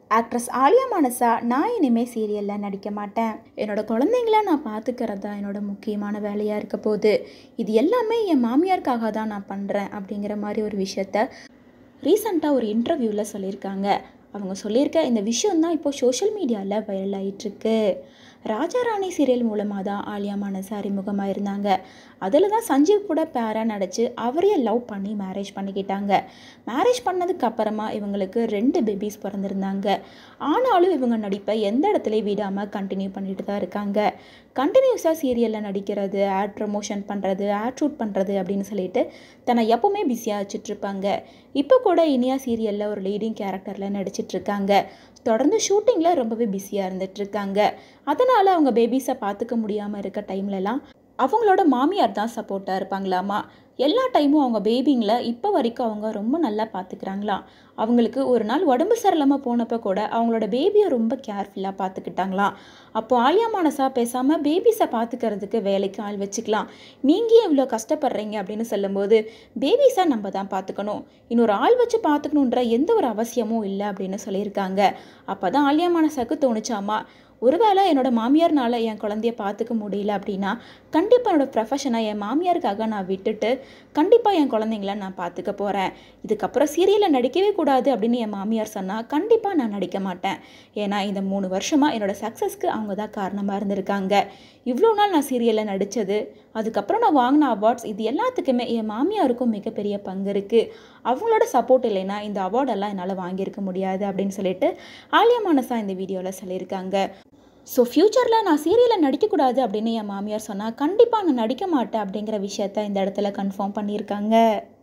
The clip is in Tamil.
ஆக்ட்ரஸ் ஆலியா மானசா நான் இனிமேல் சீரியலில் நடிக்க மாட்டேன் என்னோட குழந்தைங்கள நான் பார்த்துக்கிறது தான் என்னோட முக்கியமான வேலையாக இருக்க போகுது இது எல்லாமே என் மாமியாருக்காக தான் நான் பண்ணுறேன் அப்படிங்கிற மாதிரி ஒரு விஷயத்த ரீசண்டாக ஒரு இன்டர்வியூவில் சொல்லியிருக்காங்க அவங்க சொல்லியிருக்க இந்த விஷயம் தான் இப்போ சோஷியல் மீடியாவில் வைரல் ஆகிட்டுருக்கு ராஜா ராணி சீரியல் மூலமாக தான் ஆலியா மானசா அறிமுகமாக இருந்தாங்க அதில் தான் சஞ்சீவ் கூட பேராக நடித்து அவரையே லவ் பண்ணி மேரேஜ் பண்ணிக்கிட்டாங்க மேரேஜ் பண்ணதுக்கு அப்புறமா இவங்களுக்கு ரெண்டு பேபிஸ் பிறந்திருந்தாங்க ஆனாலும் இவங்க நடிப்பை எந்த இடத்துலையும் விடாமல் கண்டினியூ பண்ணிட்டு தான் இருக்காங்க கண்டினியூஸாக சீரியலில் நடிக்கிறது ஆட் ப்ரமோஷன் பண்ணுறது ஆட் ஷூட் பண்ணுறது அப்படின்னு சொல்லிட்டு தன்னை எப்போவுமே பிஸியாக வச்சுட்ருப்பாங்க இப்போ கூட இனியா சீரியலில் ஒரு லீடிங் கேரக்டரில் நடிச்சிட்ருக்காங்க தொடர்ந்து ஷூட்டிங்கில் ரொம்பவே பிஸியாக இருந்துகிட்ருக்காங்க அதனால் அவங்க பேபிஸை பார்த்துக்க முடியாமல் இருக்க டைம்லலாம் அவங்களோட மாமியார் தான் சப்போர்ட்டாக இருப்பாங்களாமா எல்லா டைமும் அவங்க பேபிங்களை இப்போ வரைக்கும் அவங்க ரொம்ப நல்லா பார்த்துக்கிறாங்களாம் அவங்களுக்கு ஒரு நாள் உடம்பு சரியில்லாமல் போனப்போ கூட அவங்களோட பேபியை ரொம்ப கேர்ஃபுல்லாக பார்த்துக்கிட்டாங்களாம் அப்போ ஆலியா மானசா பேசாமல் பேபிஸை பார்த்துக்கிறதுக்கு வேலைக்கு ஆள் வச்சுக்கலாம் நீங்கள் எவ்வளோ கஷ்டப்படுறீங்க அப்படின்னு சொல்லும்போது பேபிஸை நம்ம தான் பார்த்துக்கணும் இன்னொரு ஆள் வச்சு பார்த்துக்கணுன்ற எந்த ஒரு அவசியமும் இல்லை அப்படின்னு சொல்லியிருக்காங்க அப்போ தான் ஆலியா மானசாக்கு தோணுச்சாமா ஒருவேளை என்னோட மாமியார்னால என் குழந்தைய பார்த்துக்க முடியல அப்படின்னா கண்டிப்பாக என்னோடய ப்ரொஃபஷனை என் மாமியாருக்காக நான் விட்டுட்டு கண்டிப்பாக என் குழந்தைங்கள நான் பார்த்துக்க போகிறேன் இதுக்கப்புறம் சீரியலில் நடிக்கவே கூடாது அப்படின்னு என் மாமியார் சொன்னால் கண்டிப்பாக நான் நடிக்க மாட்டேன் ஏன்னா இந்த மூணு வருஷமாக என்னோடய சக்ஸஸ்க்கு அவங்க தான் காரணமாக இருந்திருக்காங்க இவ்வளோ நாள் நான் சீரியலில் நடித்தது அதுக்கப்புறம் நான் வாங்கின அவார்ட்ஸ் இது எல்லாத்துக்குமே என் மாமியாருக்கும் மிகப்பெரிய பங்கு இருக்குது அவங்களோட சப்போர்ட் இல்லைன்னா இந்த அவார்டெல்லாம் என்னால் வாங்கியிருக்க முடியாது அப்படின்னு சொல்லிட்டு ஆலியா மானசா இந்த வீடியோவில் சொல்லியிருக்காங்க ஸோ ஃப்யூச்சரில் நான் சீரியலில் நடிக்கக்கூடாது அப்படின்னு என் மாமியார் சொன்னால் கண்டிப்பாக நான் நடிக்க மாட்டேன் அப்படிங்கிற விஷயத்த இந்த இடத்துல கன்ஃபார்ம் பண்ணியிருக்காங்க